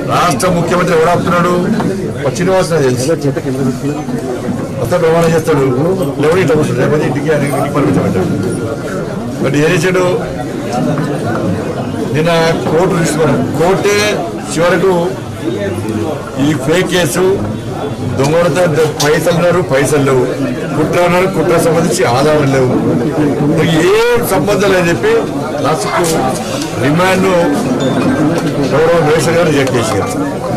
రాష్ట్ర ముఖ్యమంత్రి ఎవరు ఆపుతున్నాడు శ్రీనివాస్ తెలుసు అతను రవాణా చేస్తాడు లేవని ఇట్లా కూర్చుంటాడు లేకపోతే ఇంటికి ఆయన ఇంటికి పరిమితం పెట్టాడు బట్ ఏం చేశాడు నిన్న కోర్టు తీసుకున్నాడు కోర్టే చివరకు ఈ ఫేక్ కేసు దొంగలతో పైసలు ఉన్నారు పైసలు లేవు కుట్ర ఉన్నారు కుట్ర సంబంధించి ఆధారం లేవు మరి ఏం సంబంధం లేదని చెప్పి లాస్ట్కు రిమాండ్ గౌరవ మినిస్టర్ గారు రిజెక్ట్ చేశారు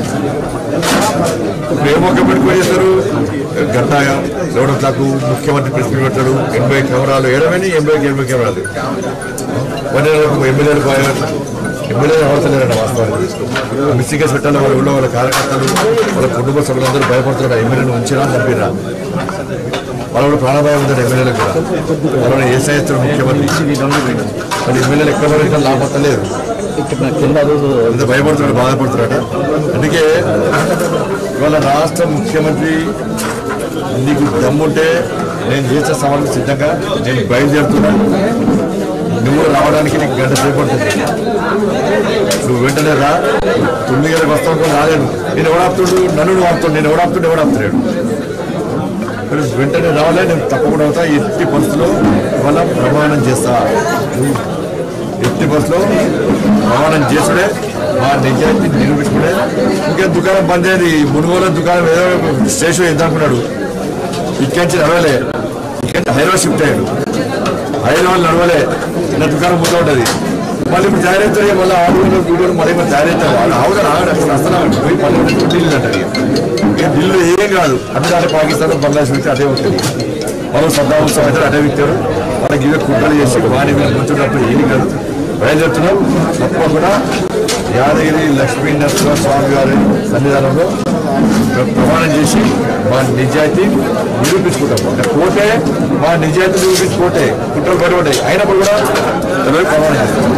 ఇప్పుడు ఏమో పెట్టుకుని చేస్తారు గంట లెవెన్ ఓ క్లాక్ ముఖ్యమంత్రి ప్రెస్ మీట్ పెట్టాడు ఎనభై కెమెరాలు ఏడవని ఎనభైకి ఎనభై కెమెరాలు వన్ ఎమ్మెల్యేలు పోయారు ఎమ్మెల్యేలు అవసరం వాస్తవానికి మిస్సింగ్ కేసు పెట్టాలి వాళ్ళ ఊళ్ళో వాళ్ళ కార్యకర్తలు వాళ్ళ కుటుంబ సభ్యులందరూ భయపడుతున్నారు ఆ ఎమ్మెల్యేను ఉంచినా చంపిరా వాళ్ళ కూడా ప్రాణభయం ఉందండి ఎమ్మెల్యేలకు కూడా వాళ్ళని ఏ చేస్తారు ముఖ్యమంత్రి మరి ఎమ్మెల్యేలు ఎక్కడ వరకు లాభపడలేదు ఎంత భయపడుతున్నాడు బాధపడుతున్నాడు అందుకే ఇవాళ రాష్ట్ర ముఖ్యమంత్రి నీకు దమ్ముంటే నేను చేసే సవాళ్ళకు సిద్ధంగా నేను బయలుదేరుతున్నా నువ్వు రావడానికి నీకు గంట చేపడుతుంది నువ్వు వెంటనే రా తొమ్మిది గంటలకు వస్తావు రాలేను నేను ఎవడాపుతుడు నన్ను నువ్వు ఆపుతాడు నేను ఎవడాపుతుంటే ఎవడాపుతున్నాడు మరి వెంటనే రావాలే నేను తప్పకుండా అవుతా ఎట్టి పరిస్థితుల్లో ఇవాళ ప్రమాణం చేస్తా ఎట్టి బస్సులో ప్రమాణం చేసుడే మా నిజాయితీ నిరూపించుకునే ఇంకే దుకాణం బంద్ అయ్యేది మునుగోలు దుకాణం ఏదో స్టేషన్ ఎంత అనుకున్నాడు ఇక్కడి నుంచి నడవలే ఇక్కడి నుంచి హైదరాబాద్ షిఫ్ట్ అయ్యాడు హైదరాబాద్ నడవలే నా దుకాణం ముందు ఉంటుంది మళ్ళీ ఇప్పుడు తయారవుతారు మళ్ళీ ఆడుగులు వీడియోలు మళ్ళీ ఇప్పుడు తయారవుతారు వాళ్ళు ఆవుగా ఆగడు అసలు అసలు పోయి మళ్ళీ ఢిల్లీ అంటారు ఇక ఢిల్లీ ఏం కాదు అంటే అంటే పాకిస్తాన్ బంగ్లాదేశ్ వ్యక్తి అదే ఉంటుంది వాళ్ళు సద్దాం అయితే అదే వ్యక్తారు వాళ్ళకి ఇవే కుట్రలు చేసి వాణి మీద కూర్చున్నప్పుడు ఏమి కాదు బయలుదేరుతున్నాం తప్పకుండా యాదగిరి లక్ష్మీ నరసింహ స్వామి గారి సన్నిధానంలో ప్రమాణం చేసి మా నిజాయితీ నిరూపించుకుంటాం అంటే కోటే మా నిజాయితీ నిరూపించుకోటే కుట్రలు బయటపడ్డాయి అయినప్పుడు కూడా తెలియదు ప్రమాణం చేస్తాం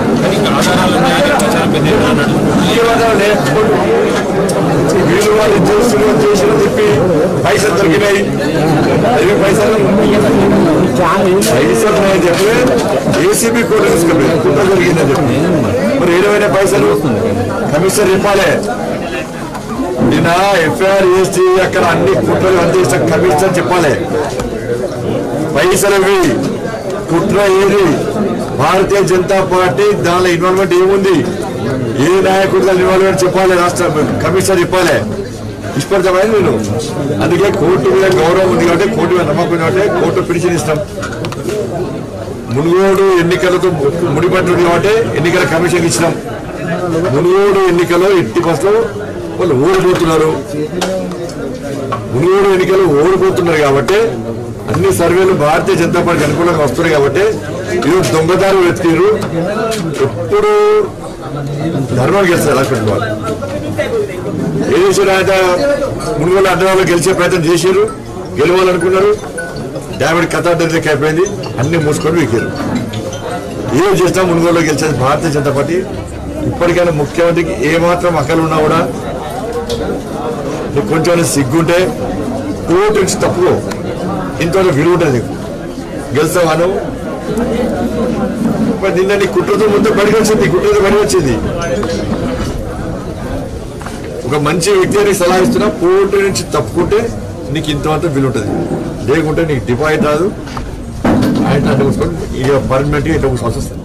ఇంకేమన్నా లేదు. వీళ్ళు వాళ్ళు చేసిన చేసిన చెప్పి పైసలు దొరికినాయి అవి పైసలు పైసలు నేను చెప్పి ఏసీబీ కోర్టు తీసుకెళ్ళి కుట్ర జరిగిందని చెప్పి మరి ఏడవైన పైసలు కమిషనర్ చెప్పాలి నిన్న ఎఫ్ఐఆర్ చేసి అక్కడ అన్ని కుట్రలు అందించిన కమిషనర్ చెప్పాలి పైసలు ఇవి కుట్ర ఏది భారతీయ జనతా పార్టీ దానిలో ఇన్వాల్వ్మెంట్ ఏముంది ఏ నాయకుడు దాని ఇన్వాల్వ్మెంట్ చెప్పాలి రాష్ట్ర కమిషనర్ చెప్పాలి ఇష్టపడతామని నేను అందుకే కోర్టు మీద గౌరవం ఉంది కాబట్టి కోర్టు మీద నమ్మకం ఉంది కాబట్టి కోర్టు పిలిచిన ఇష్టం మునుగోడు ఎన్నికలతో ముడిపడి ఉంది కాబట్టి ఎన్నికల కమిషన్ ఇచ్చినాం మునుగోడు ఎన్నికలో ఎట్టి బస్సులో వాళ్ళు ఓడిపోతున్నారు మునుగోడు ఎన్నికలు ఓడిపోతున్నారు కాబట్టి అన్ని సర్వేలు భారతీయ జనతా పార్టీకి అనుకూలంగా వస్తున్నాయి కాబట్టి ఈరోజు దొంగదారు వెతికిరు ఎప్పుడు ధర్మం గెలుస్తారు ఎలక్షన్ వాళ్ళు ఏ చేశారు ఆయన మునుగోలు అడ్డవాళ్ళు గెలిచే ప్రయత్నం చేశారు గెలవాలనుకున్నారు డామిడ్ కథ దగ్గరికి అయిపోయింది అన్ని మూసుకొని వీకారు ఏం చేసినా మునుగోలు గెలిచేది భారతీయ జనతా పార్టీ ఇప్పటికైనా ముఖ్యమంత్రికి ఏమాత్రం అక్కలు ఉన్నా కూడా నీకు కొంచెం సిగ్గుంటే కోర్టు నుంచి తప్పుకో ఇంతవరకు విలువ ఉంటుంది నీకు గెలుస్తావా నువ్వు మరి నిన్న నీ కుట్రతో మొత్తం బడికి వచ్చింది కుట్రతో బడి వచ్చింది ఒక మంచి వ్యక్తిని సలహా ఇస్తున్నా కోర్టు నుంచి తప్పుకుంటే నీకు ఇంతవరకు విలువ ఉంటుంది లేకుంటే నీకు డిపాజిట్ రాదు ఆయన అంటే ఇక పర్మనెంట్గా ఇట్లా వస్తుంది